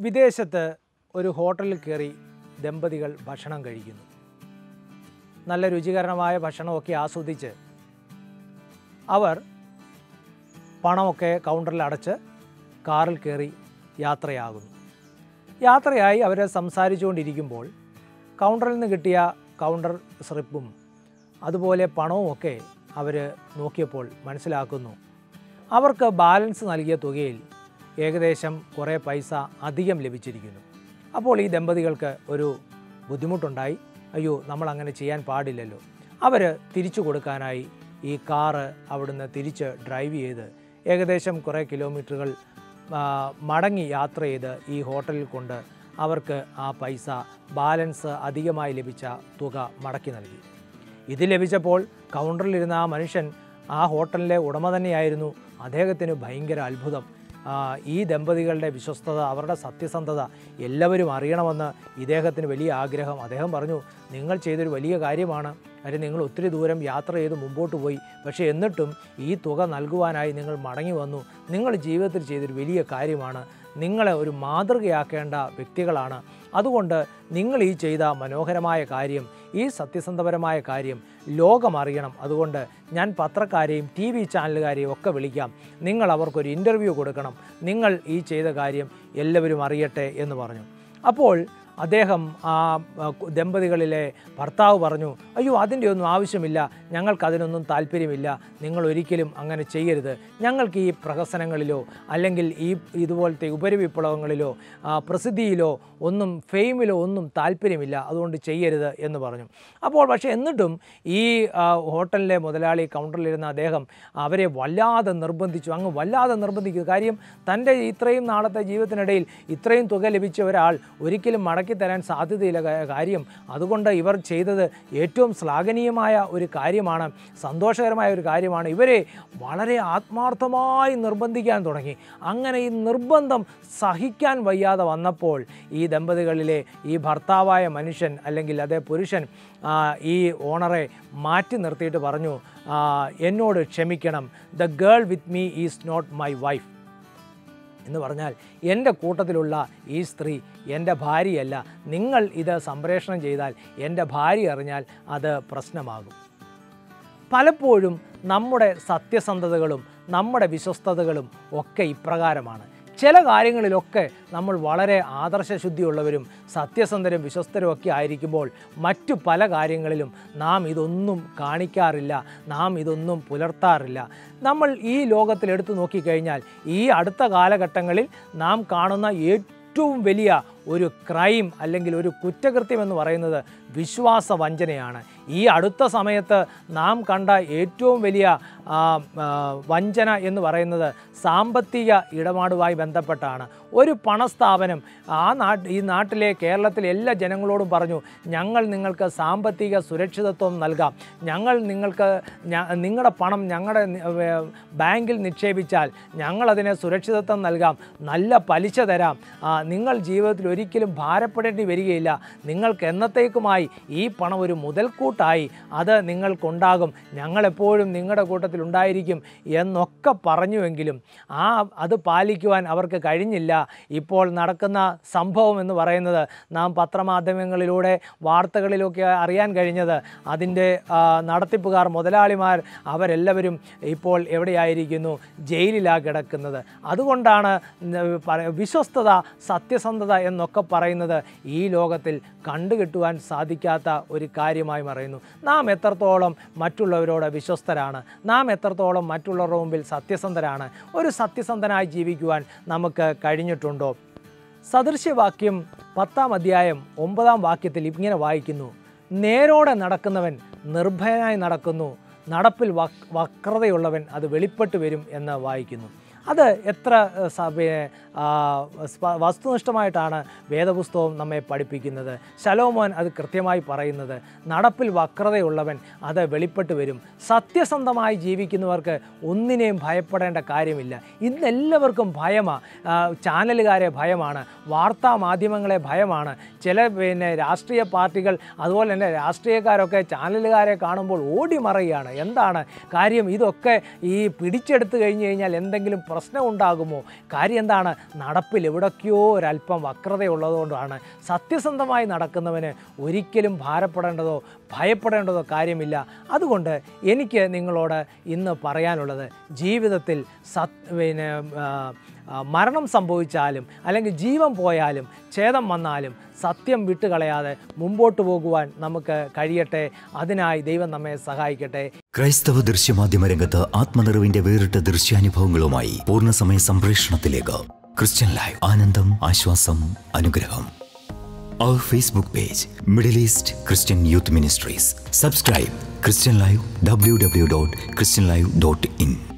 വിദേശത്ത് ഒരു ഹോട്ടലിൽ കയറി ദമ്പതികൾ ഭക്ഷണം കഴിക്കുന്നു നല്ല രുചികരമായ ഭക്ഷണമൊക്കെ ആസ്വദിച്ച് അവർ പണമൊക്കെ കൗണ്ടറിൽ അടച്ച് കാറിൽ കയറി യാത്രയാകുന്നു യാത്രയായി അവർ സംസാരിച്ചുകൊണ്ടിരിക്കുമ്പോൾ കൗണ്ടറിൽ നിന്ന് കിട്ടിയ കൗണ്ടർ സ്ലിപ്പും അതുപോലെ പണവുമൊക്കെ അവർ നോക്കിയപ്പോൾ മനസ്സിലാക്കുന്നു അവർക്ക് ബാലൻസ് നൽകിയ തുകയിൽ ഏകദേശം കുറേ പൈസ അധികം ലഭിച്ചിരിക്കുന്നു അപ്പോൾ ഈ ദമ്പതികൾക്ക് ഒരു ബുദ്ധിമുട്ടുണ്ടായി അയ്യോ നമ്മൾ അങ്ങനെ ചെയ്യാൻ പാടില്ലല്ലോ അവർ തിരിച്ചു കൊടുക്കാനായി ഈ കാറ് അവിടുന്ന് തിരിച്ച് ഡ്രൈവ് ചെയ്ത് ഏകദേശം കുറേ കിലോമീറ്ററുകൾ ആ, മടങ്ങി യാത്ര ചെയ്ത് ഈ ഹോട്ടലിൽ കൊണ്ട് അവർക്ക് ആ പൈസ ബാലൻസ് അധികമായി ലഭിച്ച തുക മടക്കി നൽകി ഇത് ലഭിച്ചപ്പോൾ കൗണ്ടറിലിരുന്ന ആ മനുഷ്യൻ ആ ഹോട്ടലിലെ ഉടമ തന്നെയായിരുന്നു അദ്ദേഹത്തിന് ഭയങ്കര അത്ഭുതം ആ, ഈ ദമ്പതികളുടെ വിശ്വസ്തത അവരുടെ സത്യസന്ധത എല്ലാവരും അറിയണമെന്ന് ഇദ്ദേഹത്തിന് വലിയ ആഗ്രഹം അദ്ദേഹം പറഞ്ഞു നിങ്ങൾ ചെയ്തൊരു വലിയ കാര്യമാണ് കാര്യം നിങ്ങൾ ഒത്തിരി ദൂരം യാത്ര ചെയ്ത് മുമ്പോട്ട് പോയി പക്ഷേ എന്നിട്ടും ഈ തുക നൽകുവാനായി നിങ്ങൾ മടങ്ങി വന്നു നിങ്ങൾ ജീവിതത്തിൽ ചെയ്തൊരു വലിയ കാര്യമാണ് നിങ്ങളെ ഒരു മാതൃകയാക്കേണ്ട വ്യക്തികളാണ് അതുകൊണ്ട് നിങ്ങൾ ഈ ചെയ്ത മനോഹരമായ കാര്യം ഈ സത്യസന്ധപരമായ കാര്യം ലോകം അറിയണം അതുകൊണ്ട് ഞാൻ പത്രക്കാരെയും ടി വി ചാനലുകാരെയും ഒക്കെ വിളിക്കാം നിങ്ങൾ അവർക്കൊരു ഇൻ്റർവ്യൂ കൊടുക്കണം നിങ്ങൾ ഈ ചെയ്ത കാര്യം എല്ലാവരും അറിയട്ടെ എന്ന് പറഞ്ഞു അപ്പോൾ അദ്ദേഹം ആ ആ, ദമ്പതികളിലെ ഭർത്താവ് പറഞ്ഞു അയ്യോ അതിൻ്റെ ഒന്നും ആവശ്യമില്ല ഞങ്ങൾക്കതിനൊന്നും താല്പര്യമില്ല നിങ്ങൾ ഒരിക്കലും അങ്ങനെ ചെയ്യരുത് ഞങ്ങൾക്ക് ഈ പ്രഹസനങ്ങളിലോ അല്ലെങ്കിൽ ഈ ഇതുപോലത്തെ ഉപരിവിപ്ലവങ്ങളിലോ ആ, പ്രസിദ്ധിയിലോ ഒന്നും ഫെയിമിലോ ഒന്നും താല്പര്യമില്ല അതുകൊണ്ട് ചെയ്യരുത് എന്ന് പറഞ്ഞു അപ്പോൾ പക്ഷേ എന്നിട്ടും ഈ ആ, ഹോട്ടലിലെ മുതലാളി കൗണ്ടറിലിരുന്ന അദ്ദേഹം അവരെ വല്ലാതെ നിർബന്ധിച്ചു അങ്ങ് വല്ലാതെ നിർബന്ധിക്കുക കാര്യം തൻ്റെ ഇത്രയും നാളത്തെ ജീവിതത്തിനിടയിൽ ഇത്രയും തുക ലഭിച്ച ഒരാൾ ഒരിക്കലും മടക്കി തരാൻ സാധ്യതയില്ല കാ- കാര്യം അതുകൊണ്ട് ഇവർ ചെയ്തത് ഏറ്റവും ശ്ലാഘനീയമായ ഒരു കാര്യമാണ് സന്തോഷകരമായ ഒരു കാര്യമാണ് ഇവരെ വളരെ ആത്മാർത്ഥമായി നിർബന്ധിക്കാൻ തുടങ്ങി അങ്ങനെ ഈ നിർബന്ധം സഹിക്കാൻ വയ്യാതെ വന്നപ്പോൾ ഈ ദമ്പതികളിലെ ഈ ഭർത്താവായ മനുഷ്യൻ അല്ലെങ്കിൽ അതേ പുരുഷൻ ആ, ഈ ഓണറെ മാറ്റി നിർത്തിയിട്ട് പറഞ്ഞു ആ, എന്നോട് ക്ഷമിക്കണം the girl with me is not my wife എന്ന് പറഞ്ഞാൽ എൻ്റെ കൂട്ടത്തിലുള്ള ഈ സ്ത്രീ എൻ്റെ ഭാര്യയല്ല നിങ്ങൾ ഇത് സംപ്രേഷണം ചെയ്താൽ എൻ്റെ ഭാര്യ അറിഞ്ഞാൽ അത് പ്രശ്നമാകും പലപ്പോഴും നമ്മുടെ സത്യസന്ധതകളും നമ്മുടെ വിശ്വസ്തതകളും ഒക്കെ ഇപ്രകാരമാണ് ചില കാര്യങ്ങളിലൊക്കെ നമ്മൾ വളരെ ആദർശശുദ്ധിയുള്ളവരും സത്യസന്ധരും വിശ്വസ്തരും ഒക്കെ ആയിരിക്കുമ്പോൾ മറ്റു പല കാര്യങ്ങളിലും നാം ഇതൊന്നും കാണിക്കാറില്ല നാം ഇതൊന്നും പുലർത്താറില്ല നമ്മൾ ഈ ലോകത്തിൽ എടുത്തു നോക്കിക്കഴിഞ്ഞാൽ ഈ അടുത്ത കാലഘട്ടങ്ങളിൽ നാം കാണുന്ന ഏറ്റവും വലിയ ഒരു ക്രൈം അല്ലെങ്കിൽ ഒരു കുറ്റകൃത്യം എന്ന് പറയുന്നത് വിശ്വാസ വഞ്ചനയാണ് ഈ അടുത്ത സമയത്ത് നാം കണ്ട ഏറ്റവും വലിയ ആ, ആ, വഞ്ചന എന്ന് പറയുന്നത് സാമ്പത്തിക ഇടപാടുമായി ബന്ധപ്പെട്ടാണ് ഒരു പണസ്ഥാപനം ആ നാട്ട് ഈ നാട്ടിലെ കേരളത്തിലെ എല്ലാ ജനങ്ങളോടും പറഞ്ഞു ഞങ്ങൾ നിങ്ങൾക്ക് സാമ്പത്തിക സുരക്ഷിതത്വം നൽകാം ഞങ്ങൾ നിങ്ങൾക്ക് ഞ- നിങ്ങളുടെ പണം ഞങ്ങളുടെ നി- വേ- ബാങ്കിൽ നിക്ഷേപിച്ചാൽ ഞങ്ങളതിനെ സുരക്ഷിതത്വം നൽകാം നല്ല പലിശ തരാം ആ, നിങ്ങൾ ജീവിതത്തിൽ ഒരിക്കലും ഭാരപ്പെടേണ്ടി വരികയില്ല നിങ്ങൾക്ക് എന്നത്തേക്കുമായി ഈ പണം ഒരു മുതൽക്കൂട്ടായി അത് നിങ്ങൾക്കുണ്ടാകും ഞങ്ങളെപ്പോഴും നിങ്ങളുടെ കൂട്ടത്തിൽ ഉണ്ടായിരിക്കും എന്നൊക്കെ പറഞ്ഞുവെങ്കിലും ആ അത് പാലിക്കുവാൻ അവർക്ക് കഴിഞ്ഞില്ല ഇപ്പോൾ നടക്കുന്ന സംഭവം എന്ന് പറയുന്നത് നാം പത്രമാധ്യമങ്ങളിലൂടെ വാർത്തകളിലൊക്കെ അറിയാൻ കഴിഞ്ഞത് അതിൻ്റെ ആ, നടത്തിപ്പുകാർ മുതലാളിമാർ അവരെല്ലാവരും ഇപ്പോൾ എവിടെയായിരിക്കുന്നു ജയിലിലാണ് കിടക്കുന്നത് അതുകൊണ്ടാണ് ന- പറ- വിശ്വസ്തത സത്യസന്ധത എന്നൊക്കെ പറയുന്നത് ഈ ലോകത്തിൽ കണ്ടുകിട്ടുവാൻ സാധിക്കാത്ത ഒരു കാര്യമായി പറയുന്നു നാം എത്രത്തോളം മറ്റുള്ളവരോട് വിശ്വസ്തരാണ് നാം എത്രത്തോളം മറ്റുള്ളവരുടെ മുമ്പിൽ സത്യസന്ധരാണ് ഒരു സത്യസന്ധനായി ജീവിക്കുവാൻ നമുക്ക് കഴിഞ്ഞിട്ടുണ്ടോ സദൃശ്യവാക്യം പത്താം അധ്യായം ഒമ്പതാം വാക്യത്തിൽ ഇങ്ങനെ വായിക്കുന്നു നേരോടെ നടക്കുന്നവൻ നിർഭയനായി നടക്കുന്നു നടപ്പിൽ വക് വക്രതയുള്ളവൻ അത് വെളിപ്പെട്ട് വരും എന്ന് വായിക്കുന്നു അത് എത്ര ഏഹ്, സ- പേ- ആ, സ്പ- വസ്തുനിഷ്ഠമായിട്ടാണ് വേദപുസ്തകം നമ്മെ പഠിപ്പിക്കുന്നത് ശലോമോൻ അത് കൃത്യമായി പറയുന്നത് നടപ്പിൽ വക്രതയുള്ളവൻ അത് വെളിപ്പെട്ട് വരും സത്യസന്ധമായി ജീവിക്കുന്നവർക്ക് ഒന്നിനെയും ഭയപ്പെടേണ്ട കാര്യമില്ല ഇന്ന് എല്ലാവർക്കും ഭയമാണ് ചാനലുകാരെ ഭയമാണ് വാർത്താ മാധ്യമങ്ങളെ ഭയമാണ് ചില പിന്നെ രാഷ്ട്രീയ പാർട്ടികൾ അതുപോലെ തന്നെ രാഷ്ട്രീയക്കാരൊക്കെ ചാനലുകാരെ കാണുമ്പോൾ ഓടി മറയുകയാണ് എന്താണ് കാര്യം ഇതൊക്കെ ഈ പിടിച്ചെടുത്ത് കഴിഞ്ഞ് കഴിഞ്ഞാൽ എന്തെങ്കിലും പ്രശ്നം ഉണ്ടാകുമോ കാര്യം എന്താണ് നടപ്പിൽ എവിടൊക്കെയോ ഒരല്പം വക്രതയുള്ളതുകൊണ്ടാണ് സത്യസന്ധമായി നടക്കുന്നവന് ഒരിക്കലും ഭാരപ്പെടേണ്ടതോ ഭയപ്പെടേണ്ടതോ കാര്യമില്ല അതുകൊണ്ട് എനിക്ക് നിങ്ങളോട് ഇന്ന് പറയാനുള്ളത് ജീവിതത്തിൽ സത് പിന്നെ ആ, ആ, മരണം സംഭവിച്ചാലും അല്ലെങ്കിൽ ജീവൻ പോയാലും ഛേദം വന്നാലും സത്യം വിട്ടുകളയാതെ മുമ്പോട്ട് പോകുവാൻ നമുക്ക് കഴിയട്ടെ അതിനായി ദൈവം നമ്മെ സഹായിക്കട്ടെ ക്രൈസ്തവ ദൃശ്യമാധ്യമ രംഗത്ത് ആത്മനിറവിന്റെ വേറിട്ട ദൃശ്യാനുഭവങ്ങളുമായി പൂർണ്ണസമയ സംപ്രേഷണത്തിലേക്ക് ക്രിസ്ത്യൻ ലൈവ് ആനന്ദം ആശ്വാസം അനുഗ്രഹം അവർ Facebook page Middle East Christian youth ministries subscribe Christian live W W dot Christian live dot in